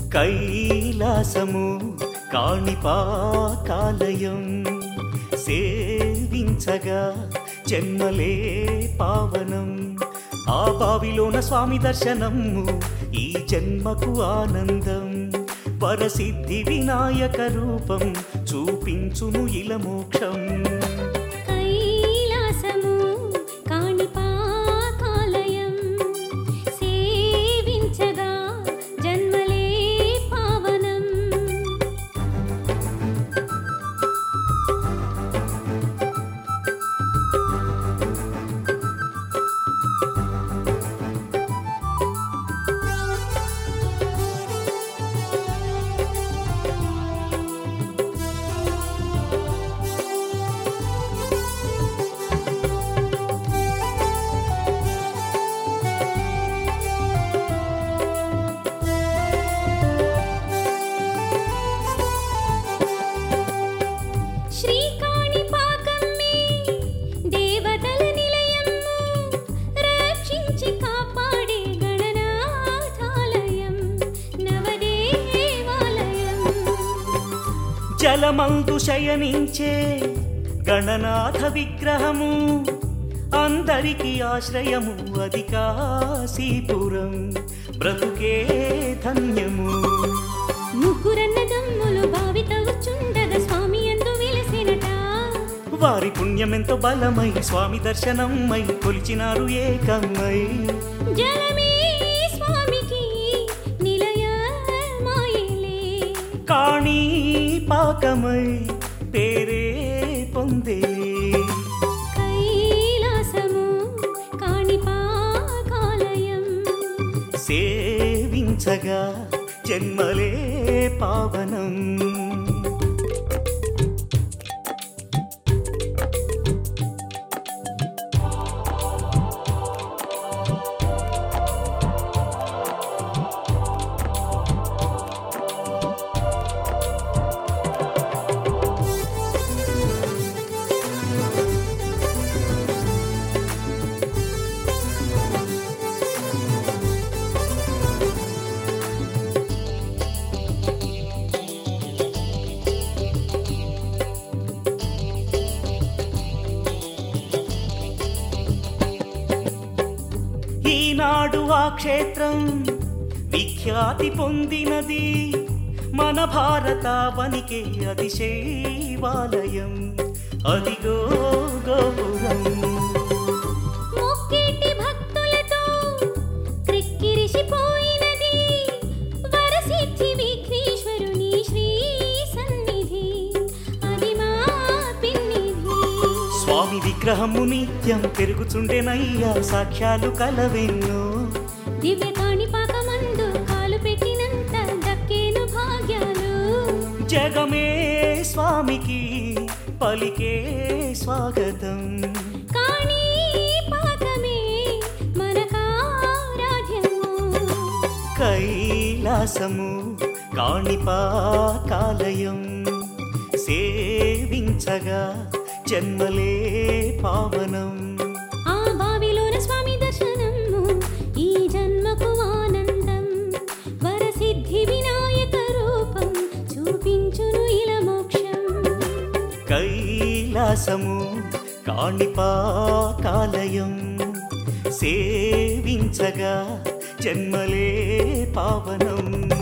కైలాసము కాణిపాకాలయం సేవించగా జన్మలే పావనం ఆ బావిలోన స్వామి దర్శనము ఈ జన్మకు ఆనందం వరసిద్ధి వినాయక రూపం చూపించును ఇల మోక్షం కైలాసము కాణిపాకాలయం సేవించగా జన్మలే పావనం శ్రీకాణిపాకమ్మే దేవతల నిలయము రక్షించి కాపాడే గణనాథాలయం నవదేవాలయం జలమందు శయనించే గణనాథ విగ్రహము అందరికి ఆశ్రయము అది కాశీపురం బ్రతుకే ధన్యము ముగ్గురన్నదమ్ములు భావితవుచుండగా స్వామి ఎందు వెలసినట వారి పుణ్యమెంతో బలమై స్వామి దర్శనమై కొలిచినారు ఏకమై జలమే స్వామికి నిలయమాయలే కాణీ పాకమై పేరే పొందే కైలాసము కాణిపాకాలయం సేవించగా జన్మలే పావనం ఈనాడు ఆ క్షేత్రం విఖ్యాతి పొందినది మన భారతావనికి అది శైవాలయం అదిగో గోపురం మొక్కేటి భక్తులతో క్రిక్కిరిసిపోయినది వరసిద్ధి విఘ్నేశ్వరుని శ్రీ సన్నిధి అది మా పిన్నిధి స్వామి విగ్రహము నిత్యం పెరుగుచుండెనయ్యా సాక్ష్యాలు కలవెన్నో దివ్య కాణిపాకమందు కాలు పెట్టినంత దక్కేను భాగ్యాలు జగమే స్వామికి పలికే స్వాగతం కాణిపాకమే మనకారాధ్యము కైలాసము కాణిపాకాలయం సేవించగా జన్మలే పావనం ఆ బావిలోన స్వామి దర్శనము ఈ జన్మకు ఆనందం వరసిద్ధి వినాయక రూపం చూపించును ఇల మోక్షం కైలాసము కాణిపాకాలయం సేవించగా జన్మలే పావనం